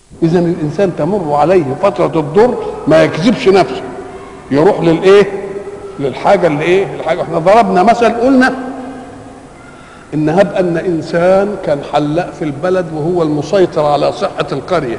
اذا الانسان تمر عليه فتره الضر ما يكذبش نفسه يروح للايه للحاجه اللي ايه الحاجه احنا ضربنا مثل قلنا ان هب ان انسان كان حلاق في البلد وهو المسيطر على صحه القريه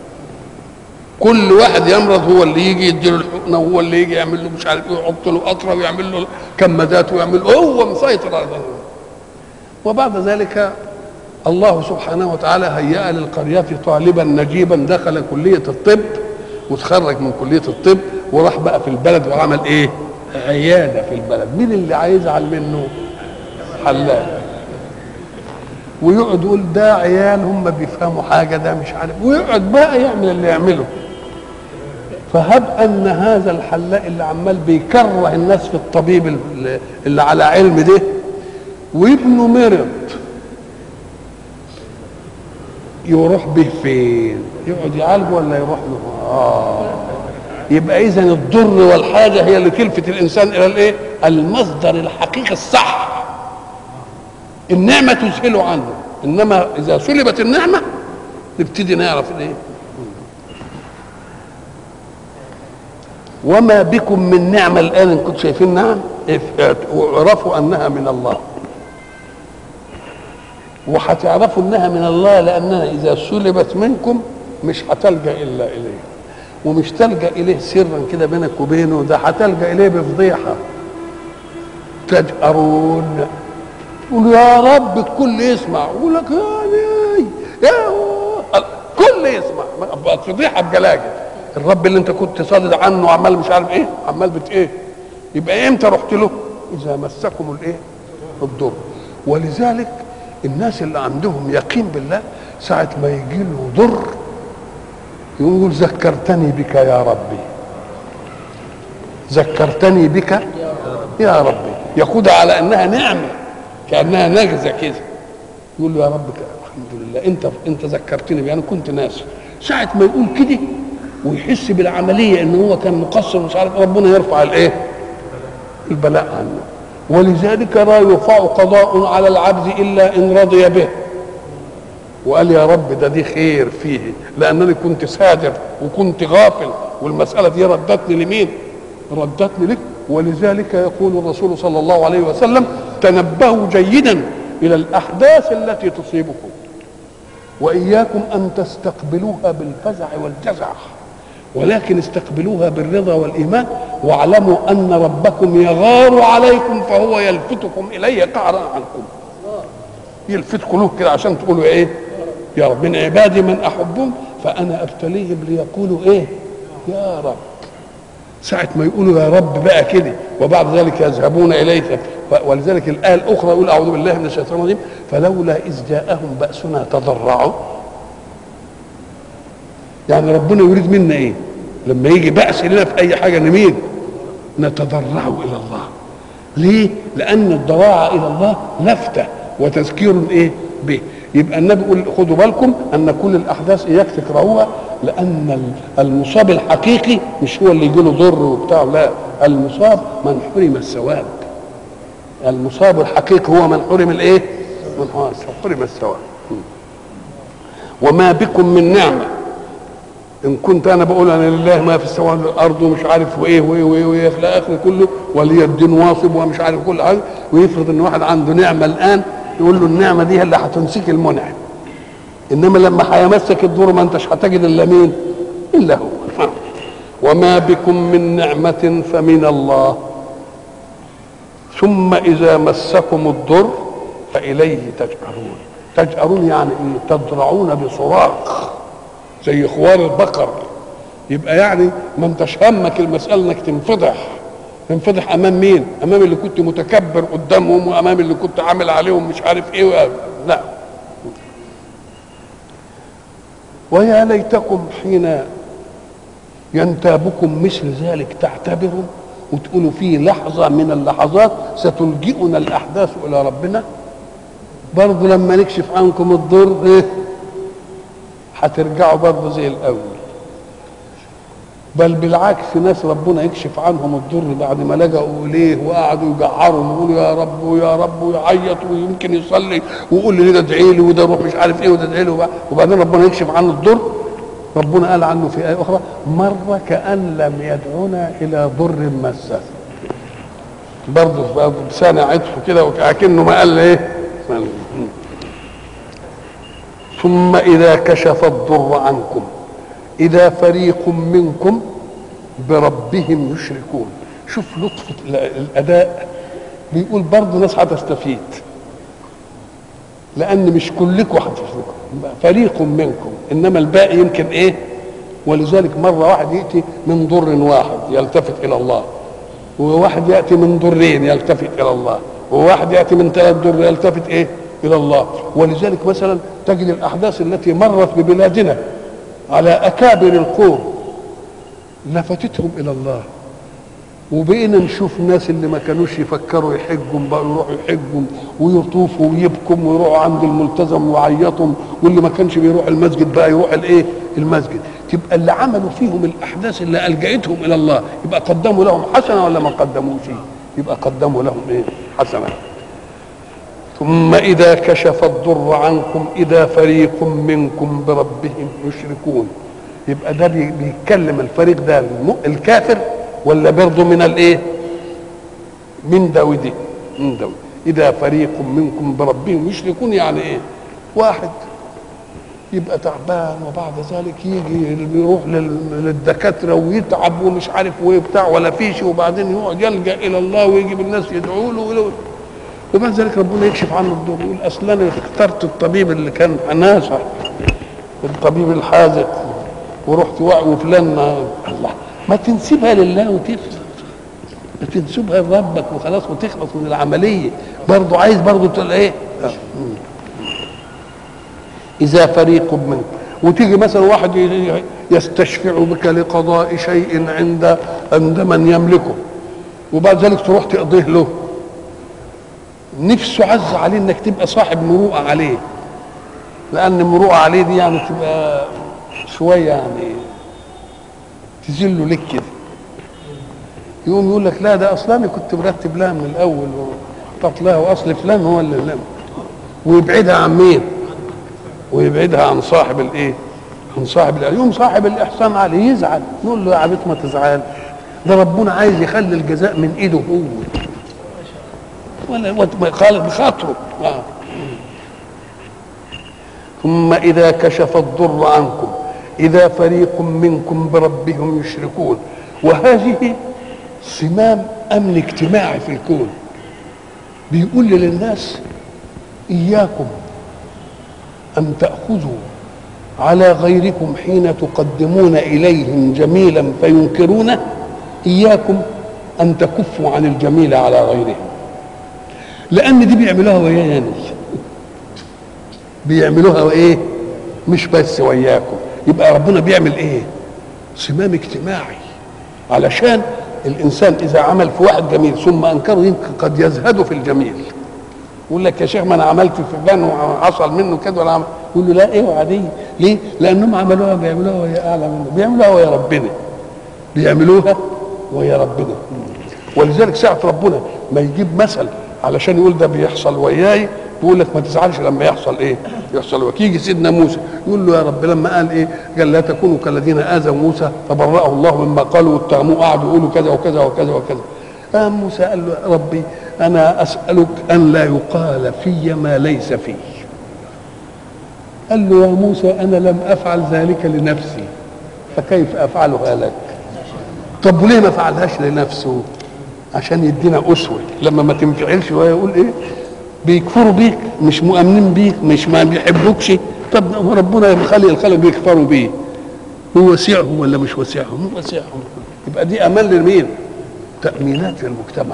كل واحد يمرض هو اللي يجي يديله الحقنه وهو اللي يجي يعمل له مش عارف ايه ويحط له قطره ويعمل له كمادات ويعمل له هو مسيطر على ده وبعد ذلك الله سبحانه وتعالى هيأ للقرية طالبا نجيبا دخل كلية الطب وتخرج من كلية الطب وراح بقى في البلد وعمل ايه عيادة في البلد مين اللي هيزعل منه حلاق ويقعد يقول ده عيال هم بيفهموا حاجة ده مش عارف ويقعد بقى يعمل اللي يعمله فهب ان هذا الحلاق اللي عمال بيكره الناس في الطبيب اللي- اللي على علم ده وابنه مرض يروح به فين يقعد يعالجه ولا يروح له اه يبقى اذا الضر والحاجه هي اللي تلفت الانسان الى الايه المصدر الحقيقي الصح النعمه تذهله عنه انما اذا سلبت النعمه نبتدي نعرف الايه وما بكم من نعمه الان ان كنتم شايفين نعم اعرفوا انها من الله وهتعرفوا انها من الله لانها اذا سلبت منكم مش هتلجا الا اليه ومش تلجا اليه سرا كده بينك وبينه ده هتلجا اليه بفضيحه تجأرون تقول يا رب الكل يسمع يقول لك يا لي يا هو. الكل يسمع بقت فضيحه بجلاجل الرب اللي انت كنت صادد عنه وعمال مش عارف ايه عمال بت ايه يبقى امتى رحت له اذا مسكم الايه الضر ولذلك الناس اللي عندهم يقين بالله ساعة ما يجي له ضر يقول ذكرتني بك يا ربي ذكرتني بك يا ربي ياخدها على انها نعمه كانها نجزه كده يقول له يا رب الحمد لله انت انت ذكرتني بيه انا كنت ناسي ساعه ما يقول كده ويحس بالعمليه ان هو كان مقصر مش عارف ربنا يرفع الايه البلاء عنه ولذلك لا يرفع قضاء على العبد الا ان رضي به وقال يا رب ده دي خير فيه لانني كنت سادر وكنت غافل والمساله دي ردتني لمين ردتني لك ولذلك يقول الرسول صلى الله عليه وسلم تنبهوا جيدا الى الاحداث التي تصيبكم واياكم ان تستقبلوها بالفزع والجزع ولكن استقبلوها بالرضا والايمان واعلموا ان ربكم يغار عليكم فهو يلفتكم اليه قعرا عنكم يلفتكم له كده عشان تقولوا ايه يا رب من عبادي من احبهم فانا ابتليهم ليقولوا ايه يا رب ساعة ما يقولوا يا رب بقى كده وبعد ذلك يذهبون إليه ولذلك الآية الأخرى يقول أعوذ بالله من الشيطان الرجيم فلولا إذ جاءهم بأسنا تضرعوا يعني ربنا يريد منا إيه؟ لما يجي بأس لنا في أي حاجة نمين نتضرع إلى الله ليه؟ لأن الضراعة إلى الله لفتة وتذكير إيه؟ به يبقى النبي يقول خدوا بالكم ان كل الاحداث اياك تكرهوها لان المصاب الحقيقي مش هو اللي يجي له ضر وبتاع لا المصاب من حرم الثواب المصاب الحقيقي هو من حرم الايه؟ من حرم الثواب وما بكم من نعمه ان كنت انا بقول انا لله ما في السماوات والارض ومش عارف وايه وايه وايه, وإيه في الاخر كله ولي الدين واصب ومش عارف كل حاجه ويفرض ان واحد عنده نعمه الان يقول له النعمه دي هي اللي هتمسك المنعم انما لما هيمسك الدور ما انتش هتجد الا مين الا هو وما بكم من نعمه فمن الله ثم اذا مسكم الضر فاليه تجأرون تجأرون يعني ايه تضرعون بصراخ زي خوار البقر يبقى يعني ما انتش همك المساله انك تنفضح تنفضح امام مين؟ امام اللي كنت متكبر قدامهم وامام اللي كنت عامل عليهم مش عارف ايه لا ويا ليتكم حين ينتابكم مثل ذلك تعتبروا وتقولوا في لحظة من اللحظات ستلجئنا الأحداث إلى ربنا برضه لما نكشف عنكم الضر إيه هترجعوا برضه زي الأول بل بالعكس ناس ربنا يكشف عنهم الضر بعد ما لجأوا اليه وقعدوا يجعروا ويقولوا يا رب ويا رب ويعيط ويمكن يصلي ويقول لي ده ادعي لي وده روح مش عارف ايه وده ادعي لي وبعدين ربنا يكشف عنه الضر ربنا قال عنه في آية أخرى مر كأن لم يدعنا إلى ضر مسه برضه بلسان عطف كده وكأنه ما قال إيه ثم إذا كشف الضر عنكم إذا فريق منكم بربهم يشركون شوف لطف الأداء بيقول برضه ناس هتستفيد لأن مش كلكم هتشركوا فريق منكم إنما الباقي يمكن إيه ولذلك مرة واحد يأتي من ضر واحد يلتفت إلى الله وواحد يأتي من ضرين يلتفت إلى الله وواحد يأتي من ثلاث ضر يلتفت إيه إلى الله ولذلك مثلا تجد الأحداث التي مرت ببلادنا على أكابر القوم لفتتهم إلى الله وبقينا نشوف الناس اللي ما كانوش يفكروا يحجوا بقوا يروحوا يحجوا ويطوفوا ويبكوا ويروحوا عند الملتزم ويعيطوا واللي ما كانش بيروح المسجد بقى يروح الايه؟ المسجد تبقى اللي عملوا فيهم الاحداث اللي الجأتهم الى الله يبقى قدموا لهم حسنه ولا ما قدموش؟ يبقى قدموا لهم ايه؟ حسنه ثم إذا كشف الضر عنكم إذا فريق منكم بربهم يشركون يبقى ده بيتكلم الفريق ده الكافر ولا برضه من الايه من ده ودي من ده اذا فريق منكم بربهم يشركون يعني ايه واحد يبقى تعبان وبعد ذلك يجي يروح للدكاتره ويتعب ومش عارف وبتاع ولا فيش وبعدين يقعد يلجا الى الله ويجيب الناس يدعوا له وبعد ذلك ربنا يكشف عنه الضر يقول اصل انا اخترت الطبيب اللي كان ناصح الطبيب الحاذق ورحت وفلان الله ما تنسبها لله وتفلت ما تنسبها لربك وخلاص وتخلص من العمليه برضه عايز برضه تقول ايه اذا فريق منكم وتيجي مثلا واحد يستشفع بك لقضاء شيء عند عند من يملكه وبعد ذلك تروح تقضيه له نفسه عز عليه انك تبقى صاحب مروءه عليه لان المروءه عليه دي يعني تبقى شويه يعني تذله لك كده يقوم يقول لك لا ده اصلا كنت مرتب لها من الاول وحطت لها واصل فلان هو اللي لم ويبعدها عن مين؟ ويبعدها عن صاحب الايه؟ عن صاحب يوم صاحب الاحسان عليه يزعل نقول له يا عبيط ما تزعل ده ربنا عايز يخلي الجزاء من ايده هو ولا قال بخاطره آه. ثم اذا كشف الضر عنكم إذا فريق منكم بربهم يشركون وهذه صمام أمن اجتماعي في الكون بيقول للناس إياكم أن تأخذوا على غيركم حين تقدمون إليهم جميلا فينكرونه إياكم أن تكفوا عن الجميل على غيرهم لأن دي بيعملوها ويانا بيعملوها وإيه مش بس وياكم يبقى ربنا بيعمل ايه صمام اجتماعي علشان الانسان اذا عمل في واحد جميل ثم انكره يمكن قد يزهد في الجميل يقول لك يا شيخ ما انا عملت في فلان وحصل منه كده ولا عمل يقول له لا ايه وعاديه ليه؟ لانهم عملوها بيعملوها وهي اعلى منه بيعملوها ويا ربنا بيعملوها ويا ربنا ولذلك ساعة ربنا ما يجيب مثل علشان يقول ده بيحصل وياي بيقول لك ما تزعلش لما يحصل ايه يحصل وك يجي سيدنا موسى يقول له يا رب لما قال ايه قال لا تكونوا كالذين اذوا موسى فبرأه الله مما قالوا واتهموه قعدوا يقولوا كذا وكذا وكذا وكذا قام موسى قال له يا ربي انا اسالك ان لا يقال في ما ليس في قال له يا موسى انا لم افعل ذلك لنفسي فكيف افعلها لك طب وليه ما فعلهاش لنفسه عشان يدينا اسوه لما ما تنفعلش وهو يقول ايه بيكفروا بيك مش مؤمنين بيك مش ما بيحبوكش طب ربنا يخلي الخلق بيكفروا بيه هو وسعهم ولا مش وسعهم هو وسعهم يبقى دي امان لمين تامينات للمجتمع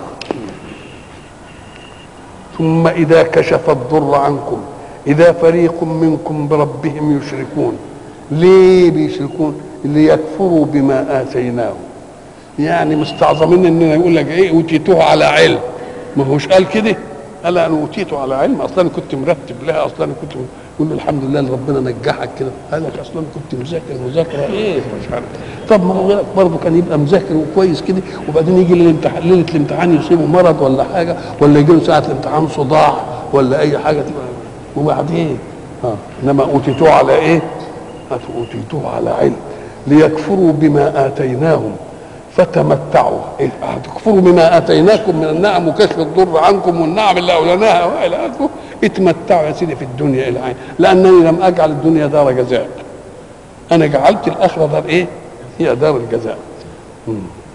ثم اذا كشف الضر عنكم اذا فريق منكم بربهم يشركون ليه بيشركون ليكفروا بما اتيناهم يعني مستعظمين اننا يقول لك ايه اوتيتوه على علم ما هوش قال كده قال انا اوتيته على علم اصلا انا كنت مرتب لها اصلا انا كنت يقول له الحمد لله اللي ربنا نجحك كده قال لك اصلا كنت مذاكر مذاكره ايه مش عارف طب ما هو برضه كان يبقى مذاكر وكويس كده وبعدين يجي للامتحان ليله الامتحان يصيبه مرض ولا حاجه ولا يجي له ساعه الامتحان صداع ولا اي حاجه تبقى وبعدين اه انما اوتيتوه على ايه؟ أوتيته على علم ليكفروا بما آتيناهم فتمتعوا إيه هتكفروا بما آتيناكم من النعم وكشف الضر عنكم والنعم اللي أولناها وإلى آخره اتمتعوا يا سيدي في الدنيا إلى عين لأنني لم أجعل الدنيا دار جزاء أنا جعلت الآخرة دار إيه؟ هي دار الجزاء مم.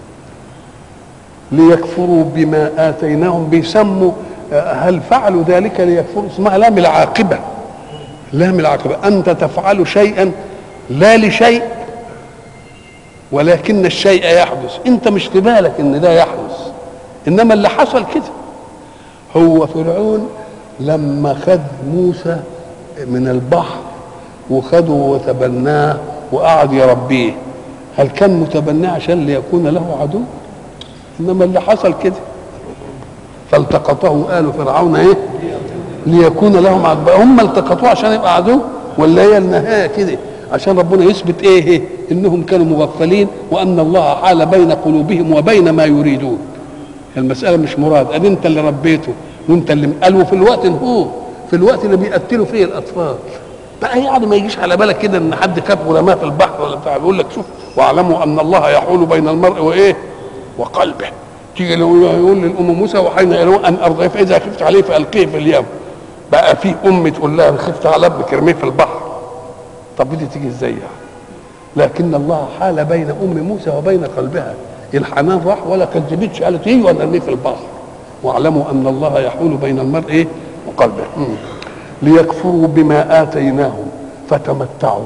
ليكفروا بما آتيناهم بيسموا هل فعلوا ذلك ليكفروا اسمها لام العاقبة لام العاقبة أنت تفعل شيئا لا لشيء ولكن الشيء يحدث أنت مش في بالك إن ده يحدث إنما اللي حصل كده هو فرعون لما خد موسى من البحر وخده وتبناه وقعد يربيه هل كان متبناه عشان ليكون له عدو انما اللي حصل كده فالتقطه آل فرعون ايه ليكون لهم عدو هم التقطوه عشان يبقى عدو ولا هي النهايه كده عشان ربنا يثبت ايه, إيه؟ انهم كانوا مغفلين وان الله حال بين قلوبهم وبين ما يريدون المساله مش مراد ادي انت اللي ربيته وانت اللي قالوا في الوقت هو في الوقت اللي بيقتلوا فيه الاطفال بقى يعني ما يجيش على بالك كده ان حد كاب غلاماه في البحر ولا بتاع بيقول لك شوف واعلموا ان الله يحول بين المرء وايه وقلبه تيجي يقول للام موسى وحين الى ان ارضيه فاذا خفت عليه فالقيه في اليم بقى في ام تقول لها خفت على ابنك ارميه في البحر طب دي تيجي ازاي يعني لكن الله حال بين ام موسى وبين قلبها الحنان راح ولا كذبتش قالت ايه ولا ارميه في البحر واعلموا ان الله يحول بين المرء ايه وقلبه مم. ليكفروا بما اتيناهم فتمتعوا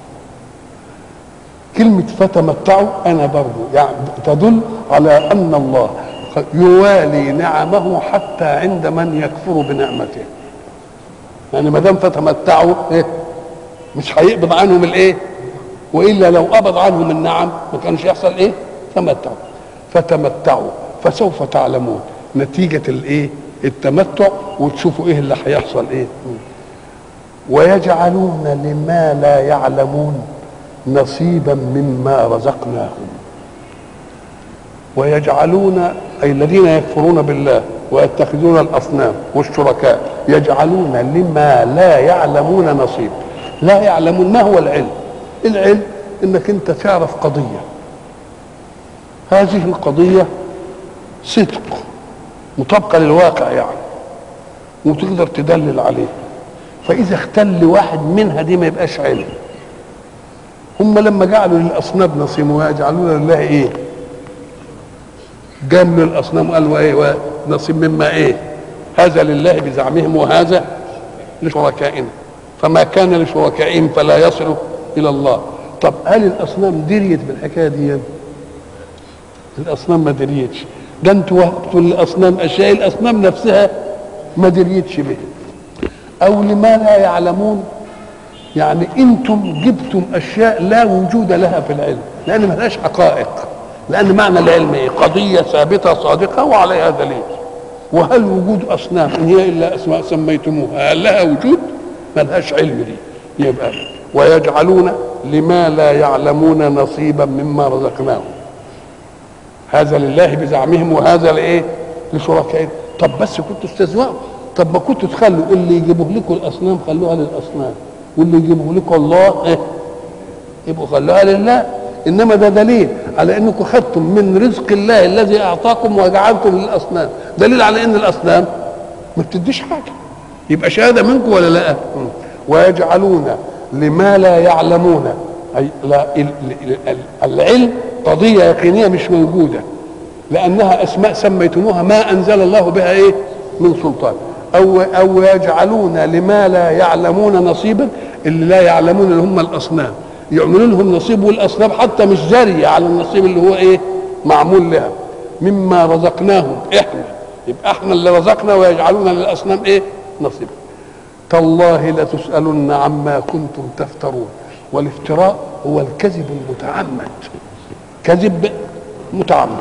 كلمة فتمتعوا أنا برضو يعني تدل على أن الله يوالي نعمه حتى عند من يكفر بنعمته يعني ما دام فتمتعوا إيه؟ مش هيقبض عنهم الايه والا لو قبض عنهم النعم ما كانش يحصل ايه تمتعوا فتمتعوا فسوف تعلمون نتيجه الايه التمتع وتشوفوا ايه اللي هيحصل ايه ويجعلون لما لا يعلمون نصيبا مما رزقناهم ويجعلون اي الذين يكفرون بالله ويتخذون الاصنام والشركاء يجعلون لما لا يعلمون نصيب لا يعلمون ما هو العلم العلم انك انت تعرف قضيه هذه القضيه صدق مطابقه للواقع يعني وتقدر تدلل عليه فاذا اختل واحد منها دي ما يبقاش علم هم لما جعلوا للاصنام نصيب ويجعلون لله ايه جملوا الاصنام قالوا ايه نصيب مما ايه هذا لله بزعمهم وهذا لشركائنا فما كان لشركائهم فلا يصل الى الله طب هل الاصنام دريت بالحكايه دي الاصنام ما دريتش ده انتوا وهبتوا للاصنام اشياء الاصنام نفسها ما دريتش بها او لما لا يعلمون يعني انتم جبتم اشياء لا وجود لها في العلم لان ما لهاش حقائق لان معنى العلم ايه قضيه ثابته صادقه وعليها دليل وهل وجود اصنام ان هي الا اسماء سميتموها هل لها وجود ما لهاش علم دي يبقى ويجعلون لما لا يعلمون نصيبا مما رزقناهم هذا لله بزعمهم وهذا لايه لشركائهم طب بس كنتوا استزواءوا طب ما كنتوا تخلوا اللي يجيبوه لكم الاصنام خلوها للاصنام واللي يجيبوه لكم الله إيه؟ يبقوا خلوها لله انما ده دليل على انكم خدتم من رزق الله الذي اعطاكم وجعلتم للاصنام دليل على ان الاصنام ما بتديش حاجه يبقى شهاده منكم ولا لا ويجعلون لما لا يعلمون اي لا العلم قضيه يقينيه مش موجوده لانها اسماء سميتموها ما انزل الله بها ايه من سلطان او او يجعلون لما لا يعلمون نصيبا اللي لا يعلمون اللي هم الاصنام يعملون لهم نصيب والاصنام حتى مش جاريه على النصيب اللي هو ايه معمول لها مما رزقناهم احنا يبقى احنا اللي رزقنا ويجعلون للاصنام ايه نصيبا تالله لتسالن عما كنتم تفترون والافتراء هو الكذب المتعمد كذب متعمد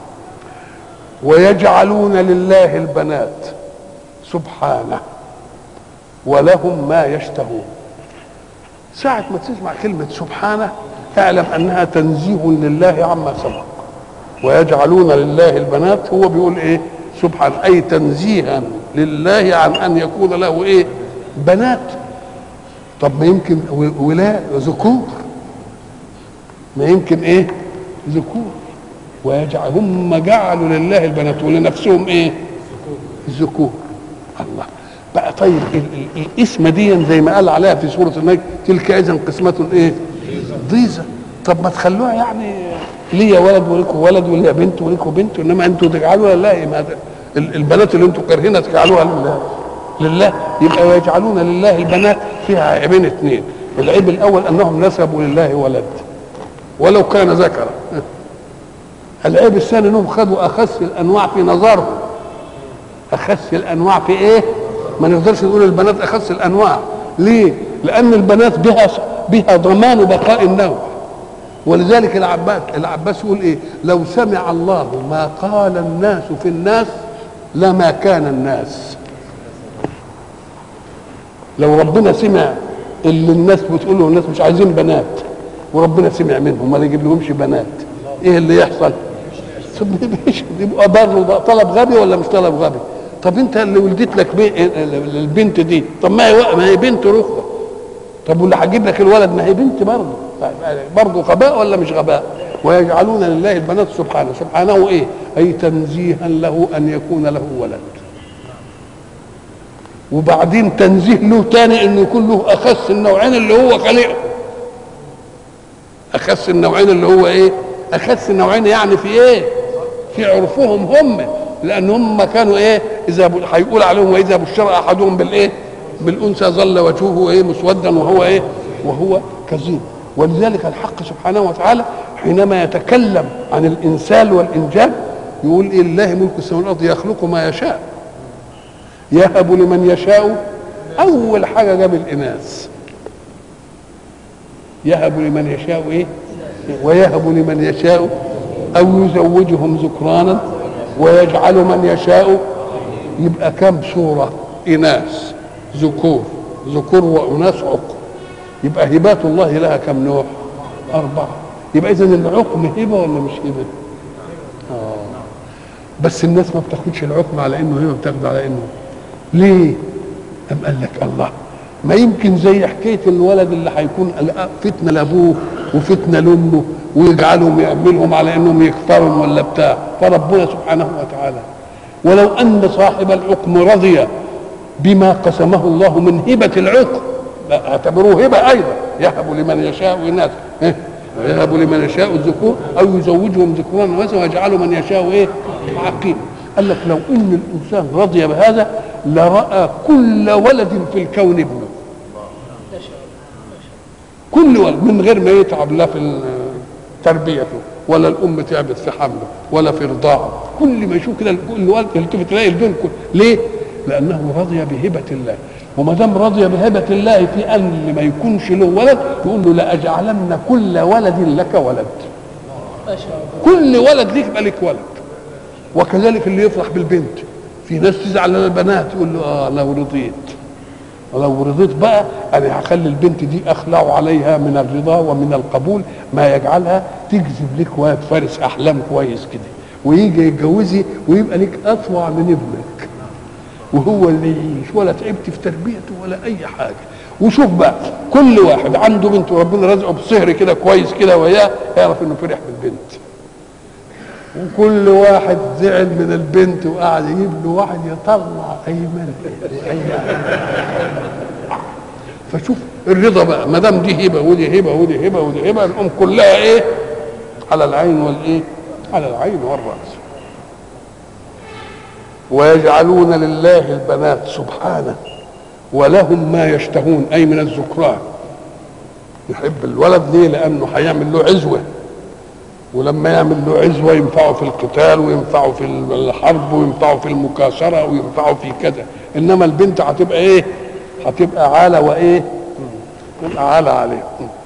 ويجعلون لله البنات سبحانه ولهم ما يشتهون ساعة ما تسمع كلمة سبحانه اعلم انها تنزيه لله عما سبق ويجعلون لله البنات هو بيقول ايه سبحان اي تنزيها لله عن ان يكون له ايه بنات طب ما يمكن و- ولا ذكور ما يمكن ايه ذكور ويجعل هم جعلوا لله البنات ولنفسهم ايه الذكور الله بقى طيب ال- ال- الاسم دي زي ما قال عليها في سوره النجم تلك اذا قسمه ايه ضيزه طب ما تخلوها يعني ليا ولد ولكم ولد وليا بنت ولكم بنت انما انتوا تجعلوها لله ما ده- ال- البنات اللي انتوا كارهينها تجعلوها لله لله يبقى ويجعلون لله البنات فيها عيبين اثنين العيب الاول انهم نسبوا لله ولد ولو كان ذكرا العيب الثاني انهم خدوا اخس الانواع في نظرهم اخس الانواع في ايه ما نقدرش نقول البنات اخس الانواع ليه لان البنات بها بها ضمان بقاء النوع ولذلك العباس العباس يقول ايه لو سمع الله ما قال الناس في الناس لما كان الناس لو ربنا سمع اللي الناس بتقول له الناس مش عايزين بنات وربنا سمع منهم ما يجيب لهمش بنات ايه اللي يحصل طب مش يبقى برضه طلب غبي ولا مش طلب غبي طب انت اللي ولدت لك بي... البنت دي طب ما هي ما هي بنت رخوه طب واللي هجيب لك الولد ما هي بنت برضه برضه غباء ولا مش غباء ويجعلون لله البنات سبحانه سبحانه ايه اي تنزيها له ان يكون له ولد وبعدين تنزيه له تاني انه يكون له اخس النوعين اللي هو خلقه اخس النوعين اللي هو ايه اخس النوعين يعني في ايه في عرفهم هم لان هم كانوا ايه اذا ب- هيقول عليهم واذا بشر احدهم بالايه بالانثى ظل وجهه ايه مسودا وهو ايه وهو كظيم ولذلك الحق سبحانه وتعالى حينما يتكلم عن الانسان والانجاب يقول إيه لله ملك السماوات والارض يخلق ما يشاء يهب لمن يشاء اول حاجه جاب الاناث يهب لمن يشاء ايه ويهب لمن يشاء او يزوجهم ذكرانا ويجعل من يشاء يبقى كم صوره اناث ذكور ذكور واناث عقم يبقى هبات الله لها كم نوع اربعه يبقى اذا العقم هبه ولا مش هبه اه بس الناس ما بتاخدش العقم على انه هبه بتاخد على انه ليه أم قال لك الله ما يمكن زي حكايه الولد اللي هيكون فتنه لابوه وفتنه لامه ويجعلهم يعملهم على انهم يكفروا ولا بتاع فربنا سبحانه وتعالى ولو ان صاحب العقم رضي بما قسمه الله من هبه العقم اعتبروه هبه ايضا يهب لمن يشاء اناث إيه؟ ويهب لمن يشاء الذكور او يزوجهم ذكرانا وانثى ويجعل من يشاء ايه عقيم قال لك لو ان الانسان رضي بهذا لراى كل ولد في الكون ابنه كل ولد من غير ما يتعب لا في تربيته ولا الام تعبت في حمله ولا في رضاعه كل ما يشوف كده كل ولد يلتفت تلاقي البين كل ليه؟ لانه رضي بهبه الله وما دام رضي بهبه الله في ان ما يكونش له ولد يقول له لاجعلن كل ولد لك ولد كل ولد ليك يبقى لك ولد وكذلك اللي يفرح بالبنت في ناس تزعل على البنات يقول له اه لو رضيت ولو رضيت بقى انا هخلي البنت دي اخلع عليها من الرضا ومن القبول ما يجعلها تجذب لك واد فارس احلام كويس كده ويجي يتجوزي ويبقى لك اطوع من ابنك وهو اللي يعيش ولا تعبت في تربيته ولا اي حاجه وشوف بقى كل واحد عنده بنت وربنا رزقه بصهر كده كويس كده وياه يعرف انه فرح بالبنت وكل واحد زعل من البنت وقعد يجيب له واحد يطلع ايمن فشوف الرضا بقى ما دام دي هبه ودي هبه ودي هبه ودي هبه نقوم كلها ايه على العين والايه على العين والراس ويجعلون لله البنات سبحانه ولهم ما يشتهون اي من الذكران يحب الولد ليه لانه هيعمل له عزوه ولما يعمل له عزوه ينفعه في القتال وينفعه في الحرب وينفعه في المكاسره وينفعه في كذا انما البنت هتبقى ايه هتبقى عالة وايه تبقى عالة عليه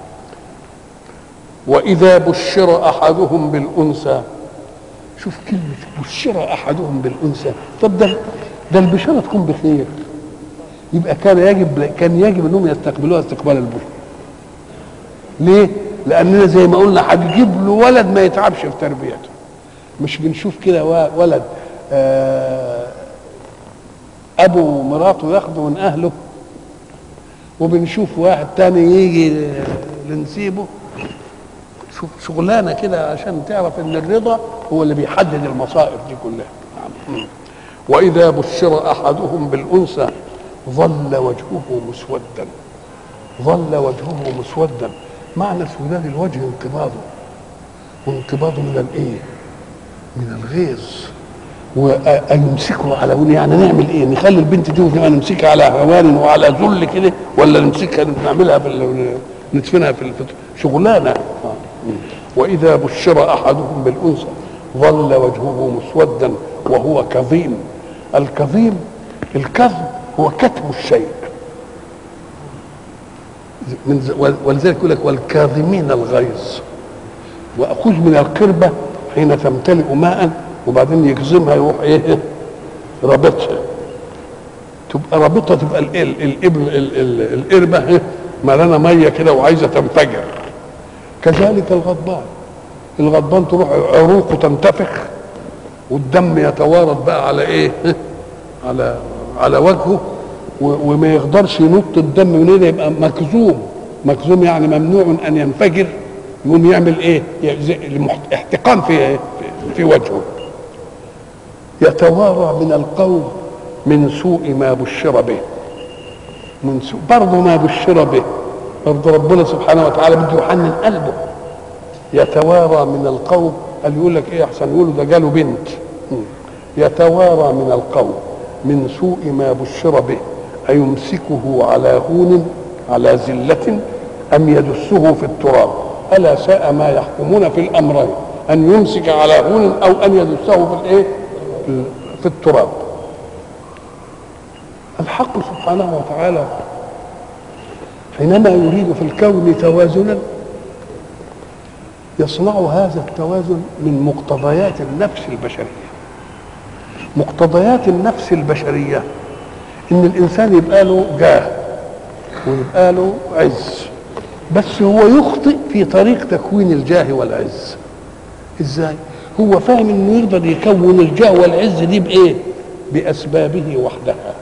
واذا بشر احدهم بالانثى شوف كلمة بشر احدهم بالانثى طب ده ده البشارة تكون بخير يبقى كان يجب كان يجب انهم يستقبلوها استقبال البشر ليه؟ لاننا زي ما قلنا هتجيب له ولد ما يتعبش في تربيته مش بنشوف كده ولد آه ابو مراته ياخده من اهله وبنشوف واحد تاني يجي لنسيبه شوف شغلانه كده عشان تعرف ان الرضا هو اللي بيحدد المصائب دي كلها نعم. واذا بشر احدهم بالانثى ظل وجهه مسودا ظل وجهه مسودا معنى سودان الوجه انقباضه وانقباضه من الايه من الغيظ ويمسكه على هون يعني نعمل ايه نخلي البنت دي ونبقى نمسكها على هوان وعلى ذل كده ولا نمسكها نعملها في ال- ندفنها في الفطر شغلانه آه. واذا بشر احدهم بالانثى ظل وجهه مسودا وهو كظيم الكظيم الكظم هو كتم الشيء من ز- ولذلك يقول لك والكاظمين الغيظ واخذ من القربه حين تمتلئ ماء وبعدين يكظمها يروح ايه رابطها تبقى رابطها تبقى ال- ال- الابن ال- ال- القربه إيه؟ ملانه ميه كده وعايزه تنفجر كذلك الغضبان الغضبان تروح عروقه تنتفخ والدم يتوارد بقى على ايه على على وجهه و- وما يقدرش ينط الدم من هنا يبقى مكذوم مكذوم يعني ممنوع ان ينفجر يقوم يعمل ايه ي- زي المحت- احتقان في في- في وجهه يتوارى من القوم من سوء ما بشر به من سوء برضه ما بشر به برضه ربنا سبحانه وتعالى بده يحنن قلبه يتوارى من القوم قال يقول لك ايه احسن يقولوا ده جاله بنت مم. يتوارى من القوم من سوء ما بشر به أيمسكه على هون على زلة أم يدسه في التراب ألا ساء ما يحكمون في الأمرين أن يمسك على هون أو أن يدسه في الإيه في- في التراب الحق سبحانه وتعالى حينما يريد في الكون توازنا يصنع هذا التوازن من مقتضيات النفس البشريه مقتضيات النفس البشريه ان الانسان يبقى له جاه ويبقى له عز بس هو يخطئ في طريق تكوين الجاه والعز ازاي هو فاهم انه يقدر يكون الجاه والعز دي بايه باسبابه وحدها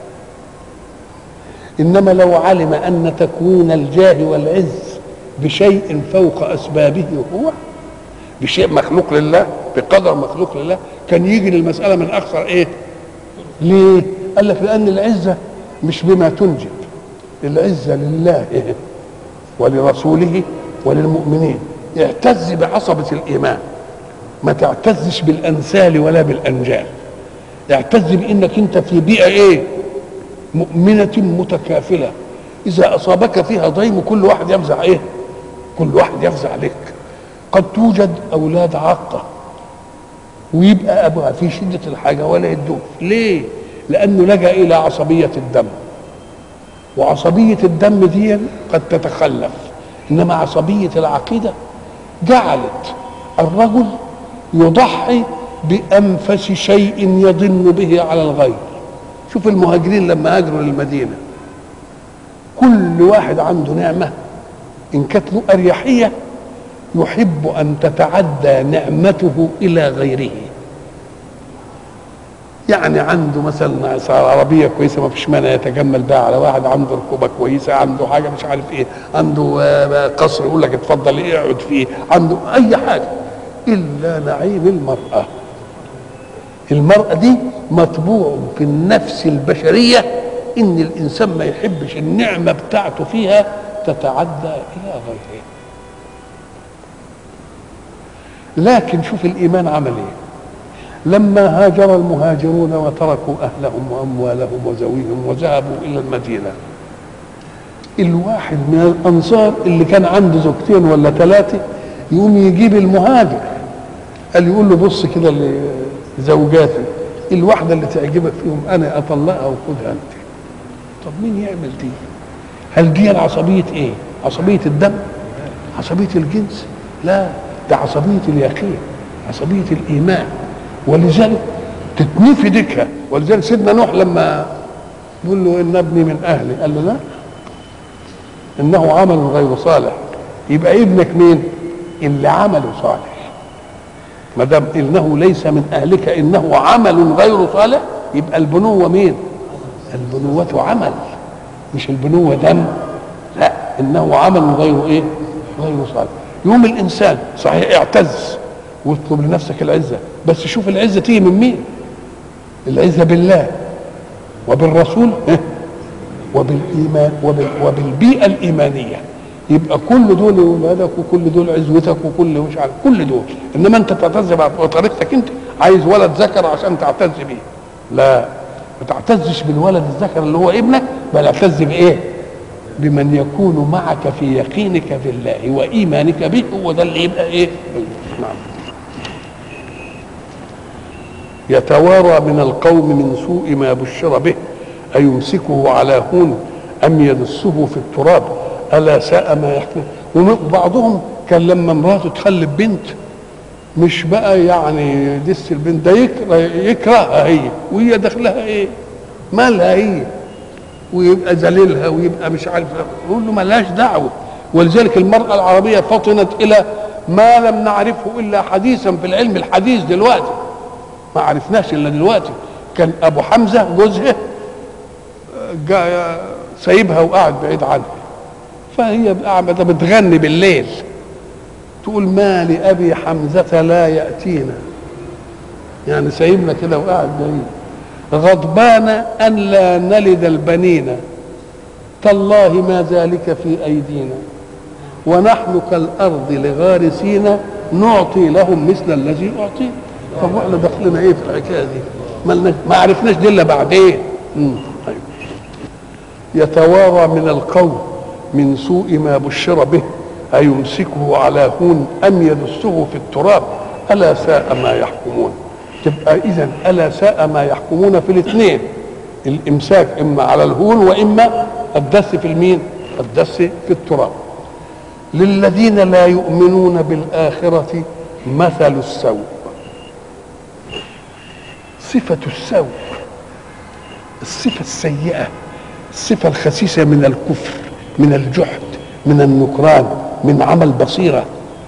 انما لو علم ان تكوين الجاه والعز بشيء فوق اسبابه هو بشيء مخلوق لله بقدر مخلوق لله كان يجي للمساله من اكثر ايه ليه قال لك لان العزه مش بما تنجب العزه لله إيه؟ ولرسوله وللمؤمنين اعتز بعصبه الايمان ما تعتزش بالانسال ولا بالانجال اعتز بانك انت في بيئه ايه مؤمنه متكافله اذا اصابك فيها ضيم كل واحد يفزع ايه كل واحد يفزع لك قد توجد اولاد عاقه ويبقى ابوها في شده الحاجه ولا يدوه ليه لانه لجا الى عصبيه الدم وعصبيه الدم دي قد تتخلف انما عصبيه العقيده جعلت الرجل يضحي بانفس شيء يضن به على الغير شوف المهاجرين لما هاجروا للمدينه كل واحد عنده نعمه ان كانت له اريحيه يحب ان تتعدى نعمته الى غيره يعني عنده مثلا عربيه كويسه ما فيش مانع يتجمل بها على واحد عنده ركوبه كويسه عنده حاجه مش عارف ايه عنده آه، قصر يقول لك اتفضل إيه، اقعد فيه عنده اي حاجه الا نعيم المراه المراه دي مطبوع في النفس البشريه ان الانسان ما يحبش النعمه بتاعته فيها تتعدى الى غيره لكن شوف الايمان عمل ايه لما هاجر المهاجرون وتركوا اهلهم واموالهم وزويهم وذهبوا الى المدينه الواحد من الانصار اللي كان عنده زوجتين ولا ثلاثه يقوم يجيب المهاجر قال يقول له بص كده لزوجاتي الواحده اللي تعجبك فيهم انا اطلقها وخدها انت طب مين يعمل دي هل دي عصبيه ايه عصبيه الدم عصبيه الجنس لا ده عصبيه اليقين عصبيه الايمان ولذلك تتنفي ديكها ولذلك سيدنا نوح لما يقول له ان ابني من اهلي قال له لا انه عمل غير صالح يبقى ابنك مين اللي عمله صالح ما دام انه ليس من اهلك انه عمل غير صالح يبقى البنوه مين البنوه عمل مش البنوه دم انه عمل غير ايه غير صالح يوم الانسان صحيح اعتز واطلب لنفسك العزه بس شوف العزه تيجي من مين العزه بالله وبالرسول إيه؟ وبالايمان وبال وبالبيئه الايمانيه يبقى كل دول ولادك وكل دول عزوتك وكل مش عارف كل دول انما انت تعتز بطريقتك انت عايز ولد ذكر عشان تعتز بيه لا ما تعتزش بالولد الذكر اللي هو ابنك بل اعتز بايه بمن يكون معك في يقينك في الله وايمانك به هو ده اللي يبقى ايه نعم يتوارى من القوم من سوء ما بشر به أيمسكه على هون أم يدسه في التراب ألا ساء ما يحكم وبعضهم كان لما مراته تخلف بنت مش بقى يعني دس البنت ده يكره يكرهها هي وهي داخلها ايه مالها هي ويبقى ذليلها ويبقى مش عارف يقول له ملهاش دعوه ولذلك المرأة العربية فطنت إلى ما لم نعرفه إلا حديثا في العلم الحديث دلوقتي ما عرفناش إلا دلوقتي كان أبو حمزة جوزها جا- سايبها وقاعد بعيد عنها فهي قاعدة بتغني بالليل تقول ما لأبي حمزة لا يأتينا يعني سايبنا كده وقاعد بعيد غضبان أن لا نلد البنين تالله ما ذلك في أيدينا ونحن كالأرض لغارسين نعطي لهم مثل الذي أعطي طب واحنا داخلنا ايه في الحكايه دي؟ مالنا- ما عرفناش دي الا بعدين مم. طيب. يتوارى من القوم من سوء ما بشر به أيمسكه على هون أم يدسه في التراب ألا ساء ما يحكمون تبقى إذا ألا ساء ما يحكمون في الاثنين الإمساك إما على الهون وإما الدس في المين الدس في التراب للذين لا يؤمنون بالآخرة مثل السوء صفة السوء الصفة السيئة الصفة الخسيسة من الكفر من الجحد من النكران من عمل بصيرة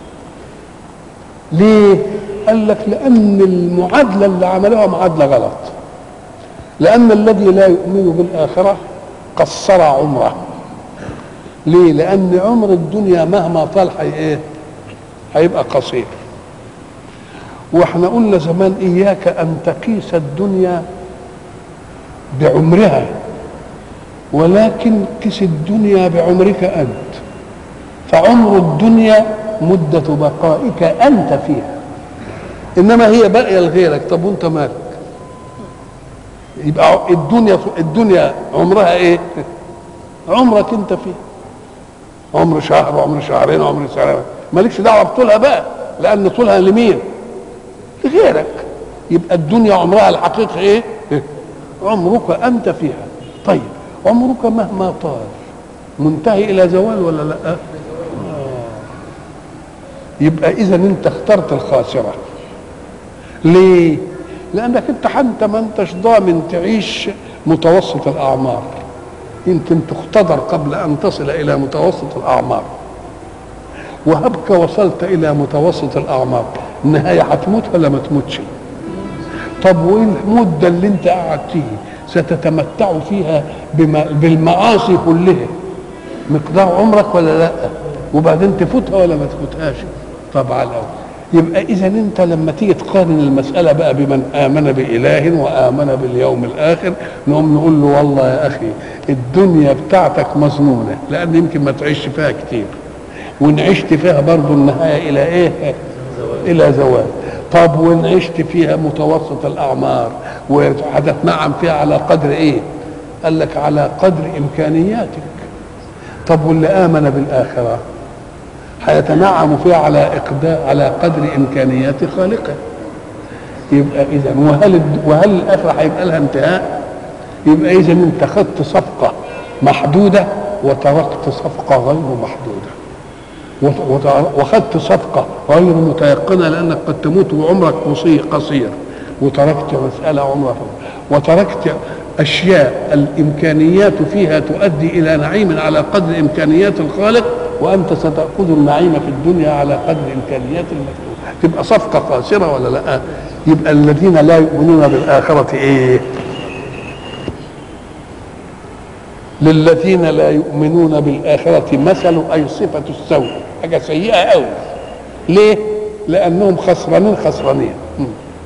ليه؟ قال لك لأن المعادلة اللي عملوها معادلة غلط لأن الذي لا يؤمن بالآخرة قصر عمره ليه؟ لأن عمر الدنيا مهما طال حي إيه؟ هيبقى قصير واحنا قلنا زمان إياك أن تقيس الدنيا بعمرها ولكن قس الدنيا بعمرك أنت فعمر الدنيا مدة بقائك أنت فيها إنما هي باقية لغيرك طب وأنت مالك يبقى الدنيا الدنيا عمرها إيه عمرك أنت فيها عمر شهر وعمر شهرين وعمر سنة مالكش دعوة بطولها بقى لأن طولها لمين لغيرك يبقى الدنيا عمرها الحقيقي إيه عمرك أنت فيها طيب عمرك مهما طال منتهي الى زوال ولا لا آه. يبقى اذا انت اخترت الخاسره ليه لانك انت حتى ما انتش ضامن تعيش متوسط الاعمار يمكن تختبر قبل ان تصل الى متوسط الاعمار وهبك وصلت الى متوسط الاعمار النهايه هتموت ولا ما تموتش طب وايه المده اللي انت قاعد فيه ستتمتع فيها بما بالمعاصي كلها مقدار عمرك ولا لا وبعدين تفوتها ولا ما تفوتهاش طبعا أو. يبقى اذا انت لما تيجي تقارن المساله بقى بمن امن باله وامن باليوم الاخر نقوم نقول له والله يا اخي الدنيا بتاعتك مظنونه لان يمكن ما تعيش فيها كتير وان عشت فيها برضه النهايه الى ايه الى زوال طب وان عشت فيها متوسط الاعمار وهتتنعم فيها على قدر ايه قال لك على قدر امكانياتك طب واللي امن بالاخره هيتنعم فيها على اقدار على قدر امكانيات خالقه يبقى اذا وهل وهل الاخره هيبقى لها انتهاء يبقى اذا انت خدت صفقه محدوده وتركت صفقه غير محدوده وخدت صفقة غير متيقنة لأنك قد تموت وعمرك قصير وتركت مسألة عمرك وتركت أشياء الإمكانيات فيها تؤدي إلى نعيم على قدر إمكانيات الخالق وأنت ستأخذ النعيم في الدنيا على قدر إمكانيات المخلوق تبقى صفقة قاصرة ولا لا يبقى الذين لا يؤمنون بالآخرة إيه للذين لا يؤمنون بالآخرة مثل أي صفة السوء حاجة سيئة أوي ليه؟ لأنهم خسرانين خسرانين م.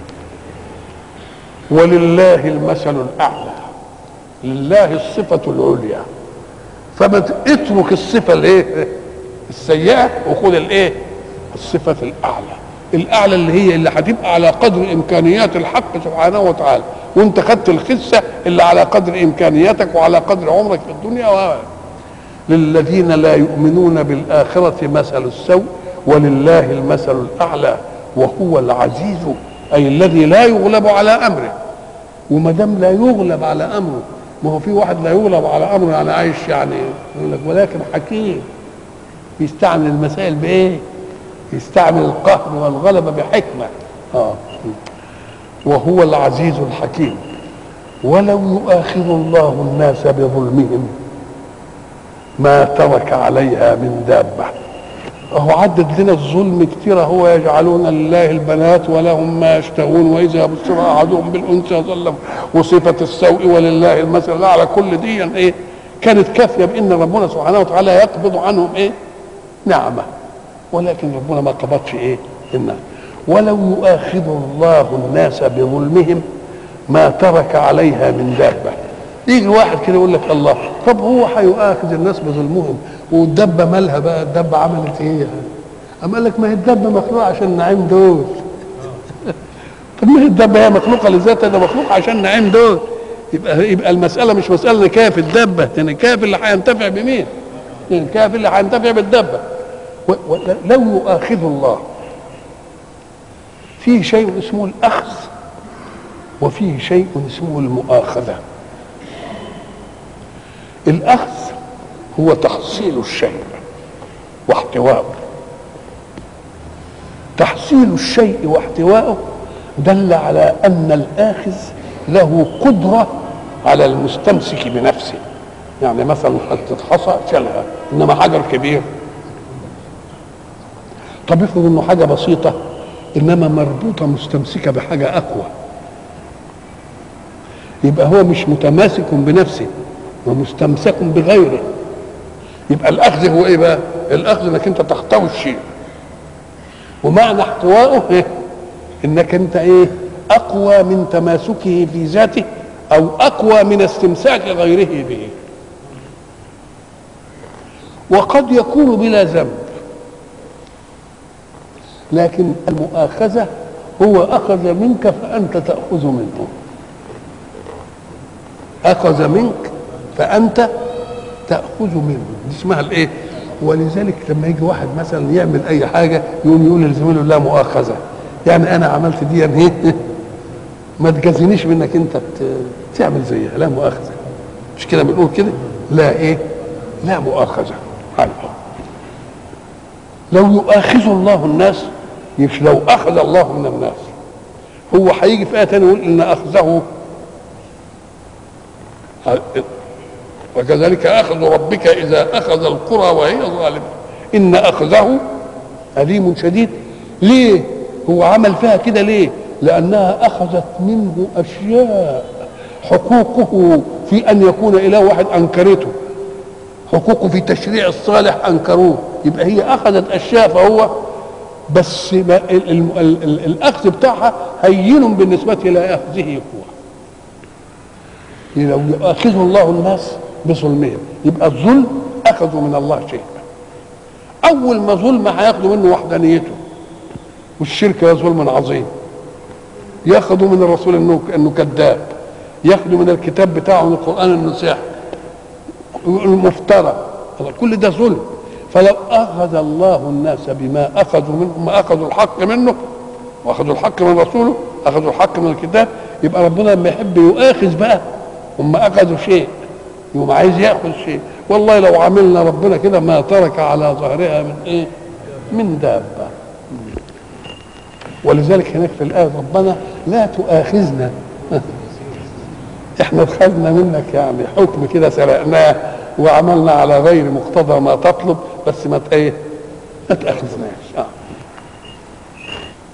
ولله المثل الأعلى لله الصفة العليا فما ت- اترك الصفة الايه؟ السيئة وخذ الايه؟ الصفة الأعلى الأعلى اللي هي اللي هتبقى على قدر إمكانيات الحق سبحانه وتعالى وأنت خدت الخسة اللي على قدر إمكانياتك وعلى قدر عمرك في الدنيا و... للذين لا يؤمنون بالآخرة مثل السوء ولله المثل الأعلى وهو العزيز أي الذي لا يغلب على أمره وما دام لا يغلب على أمره ما هو في واحد لا يغلب على أمره يعني عايش يعني يقول لك ولكن حكيم يستعمل المسائل بإيه؟ يستعمل القهر والغلبة بحكمة آه. وهو العزيز الحكيم ولو يؤاخذ الله الناس بظلمهم ما ترك عليها من دابة هو عدد لنا الظلم كتير هو يجعلون لله البنات ولهم ما يشتهون واذا بشر احدهم بالانثى ظل وصفه السوء ولله المثل الاعلى كل دي ايه كانت كافيه بان ربنا سبحانه وتعالى يقبض عنهم ايه نعمه ولكن ربنا ما قبضش ايه النعمه ولو يؤاخذ الله الناس بظلمهم ما ترك عليها من دابه يجي واحد كده يقول لك الله طب هو هيؤاخذ الناس بظلمهم والدبه مالها بقى الدبه عملت ايه يعني اما قال لك ما هي الدبه مخلوقه عشان النعيم دول طب ما هي الدبه هي مخلوقه لذاتها ده مخلوق عشان النعيم دول يبقى يبقى المساله مش مساله نكايه في الدبه يعني كاف اللي هينتفع بمين؟ يعني كاف اللي هينتفع بالدبه و- و- لو يؤاخذ الله فيه شيء اسمه الاخذ وفيه شيء اسمه المؤاخذه الاخذ هو تحصيل الشيء واحتواؤه تحصيل الشيء واحتواؤه دل على ان الاخذ له قدره على المستمسك بنفسه يعني مثلا حته حصى شالها انما حجر كبير طب افرض انه حاجه بسيطه انما مربوطه مستمسكه بحاجه اقوى يبقى هو مش متماسك بنفسه ومستمسك بغيره يبقى الاخذ هو ايه بقى الاخذ انك انت تحتوي الشيء ومعنى احتوائه إيه؟ انك انت ايه اقوى من تماسكه في ذاته او اقوى من استمساك غيره به وقد يكون بلا ذنب لكن المؤاخذه هو اخذ منك فانت تاخذ منه اخذ منك فانت تاخذ منه دي اسمها الايه ولذلك لما يجي واحد مثلا يعمل اي حاجه يقوم يقول لزميله لا مؤاخذه يعني انا عملت دي يعني ما تجازينيش منك انت ت- تعمل زيها لا مؤاخذه مش كده بنقول كده لا ايه لا مؤاخذه أيوة. لو يؤاخذ الله الناس مش لو اخذ الله من الناس هو هيجي في ايه تانية يقول ان اخذه وكذلك اخذ ربك اذا اخذ القرى وهي ظالمه ان اخذه اليم شديد ليه هو عمل فيها كده ليه لانها اخذت منه اشياء حقوقه في ان يكون اله واحد انكرته حقوقه في تشريع الصالح انكروه يبقى هي اخذت اشياء فهو بس ما ال ال ال ال الاخذ بتاعها هين بالنسبه الى اخذه قوه لو يؤاخذ الله الناس بظلمهم يبقى الظلم اخذوا من الله شيئا اول ما ظلم هياخدوا منه وحدانيته والشرك هو ظلم عظيم ياخذوا من الرسول انه انه كذاب ياخذوا من الكتاب بتاعه من القران انه ساحر المفترى كل ده ظلم فلو اخذ الله الناس بما اخذوا منه ما اخذوا الحق منه واخذوا الحق من رسوله اخذوا الحق من الكتاب يبقى ربنا لما يحب يؤاخذ بقى هم اخذوا شيء يقوم عايز ياخذ شيء والله لو عملنا ربنا كده ما ترك على ظهرها من ايه من دابه ولذلك هناك في الايه ربنا لا تؤاخذنا احنا خدنا منك يعني حكم كده سرقناه وعملنا على غير مقتضى ما تطلب بس ما ت- ايه ما تاخذناش آه.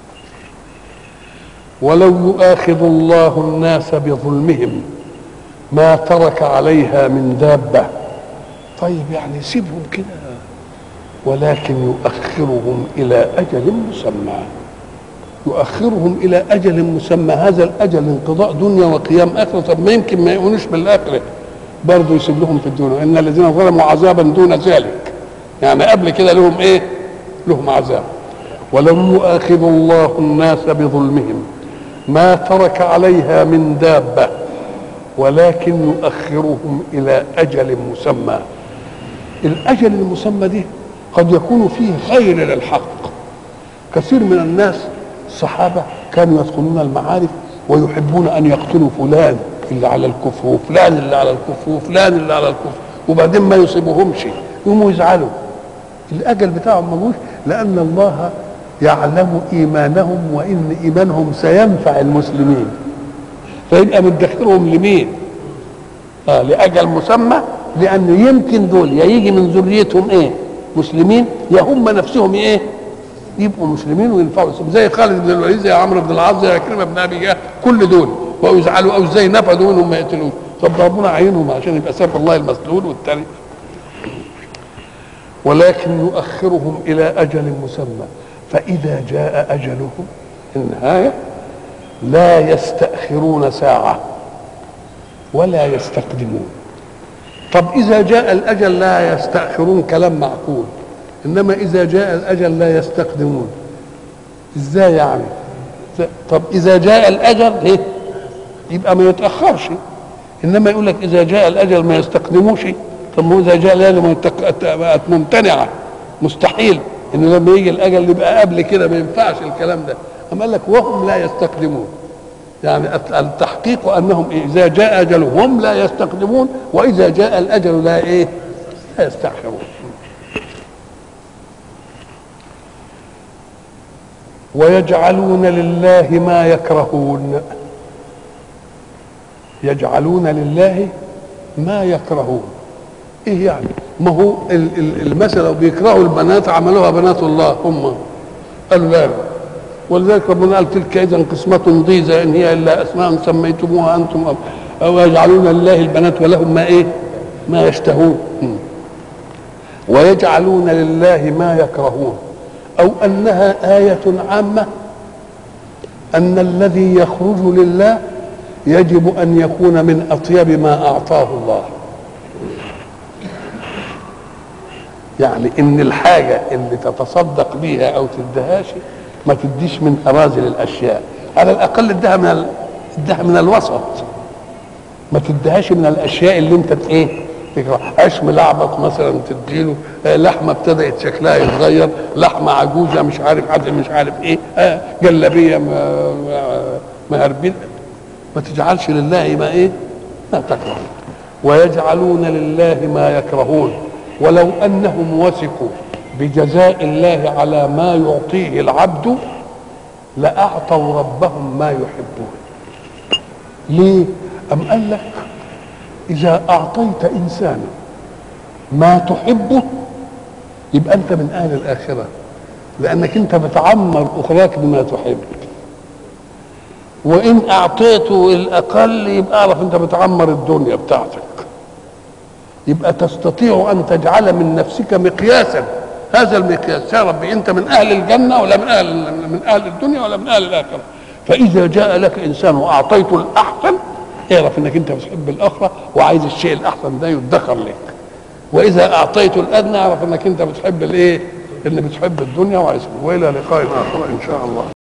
ولو يؤاخذ الله الناس بظلمهم ما ترك عليها من دابة طيب يعني سيبهم كده ولكن يؤخرهم إلى أجل مسمى يؤخرهم إلى أجل مسمى هذا الأجل انقضاء دنيا وقيام آخرة طب ما يمكن ما يؤمنوش بالآخرة برضه يسيب لهم في الدنيا إن الذين ظلموا عذابا دون ذلك يعني قبل كده لهم إيه لهم عذاب ولم يؤاخذ الله الناس بظلمهم ما ترك عليها من دابة ولكن يؤخرهم إلى أجل مسمى الأجل المسمى دي قد يكون فيه خير للحق كثير من الناس الصحابة كانوا يدخلون المعارك ويحبون أن يقتلوا فلان اللي على الكفر وفلان اللي على الكفر وفلان اللي على الكفر وبعدين ما يصيبهمش يقوموا يزعلوا الأجل بتاعهم ملوش لأن الله يعلم إيمانهم وإن إيمانهم سينفع المسلمين فيبقى مدخرهم لمين؟ آه لأجل مسمى لأن يمكن دول يا يجي من ذريتهم إيه؟ مسلمين يا هم نفسهم إيه؟ يبقوا مسلمين وينفعوا زي خالد بن الوليد زي عمرو بن العاص زي كلمة بن أبي جهل كل دول بقوا يزعلوا أو ازاي نفذوا منهم ما يقتلوه طب ربنا عينهم عشان يبقى سيف الله المسلول والتاني ولكن يؤخرهم إلى أجل مسمى فإذا جاء أجلهم النهاية لا يستأخرون ساعة ولا يستقدمون طب إذا جاء الأجل لا يستأخرون كلام معقول إنما إذا جاء الأجل لا يستقدمون إزاي يعني طب إذا جاء الأجل إيه؟ يبقى ما يتأخرش إنما يقول لك إذا جاء الأجل ما يستقدموش طب ما هو إذا جاء الأجل ما يتق... بقت ممتنعة مستحيل إن لما يجي الأجل يبقى قبل كده ما ينفعش الكلام ده أما قال لك وهم لا يستقدمون يعني التحقيق انهم اذا جاء اجلهم لا يستقدمون واذا جاء الاجل لا ايه لا يستاخرون ويجعلون لله ما يكرهون يجعلون لله ما يكرهون ايه يعني ما هو المثل لو بيكرهوا البنات عملوها بنات الله هم قالوا لا ولذلك ربنا قال تلك اذا قسمة ضيزى ان هي الا اسماء سميتموها انتم او, أو يجعلون لله البنات ولهم ما ايه؟ ما يشتهون ويجعلون لله ما يكرهون او انها آية عامة ان الذي يخرج لله يجب ان يكون من اطيب ما اعطاه الله يعني ان الحاجة اللي تتصدق بيها او تدهاش ما تديش من اراذل الاشياء على الاقل ادها من ال... ادها من الوسط ما تديهاش من الاشياء اللي انت ايه عيش ملعبط مثلا تديله لحمه ابتدات شكلها يتغير لحمه عجوزه مش عارف حد مش عارف ايه جلابيه مهربين ما تجعلش لله ما ايه ما تكره ويجعلون لله ما يكرهون ولو انهم وثقوا بجزاء الله على ما يعطيه العبد لأعطوا ربهم ما يحبون ليه أم قال لك إذا أعطيت إنسانا ما تحبه يبقى أنت من أهل الآخرة لأنك أنت بتعمر أخراك بما تحب وإن أعطيته الأقل يبقى أعرف أنت بتعمر الدنيا بتاعتك يبقى تستطيع أن تجعل من نفسك مقياسا هذا المقياس يا ربي انت من اهل الجنه ولا من اهل من اهل الدنيا ولا من اهل الاخره فاذا جاء لك انسان واعطيته الاحسن اعرف انك انت بتحب الاخره وعايز الشيء الاحسن ده يدخر لك واذا اعطيته الادنى اعرف انك انت بتحب الايه اللي بتحب الدنيا وعايز والى لقاء اخر ان شاء الله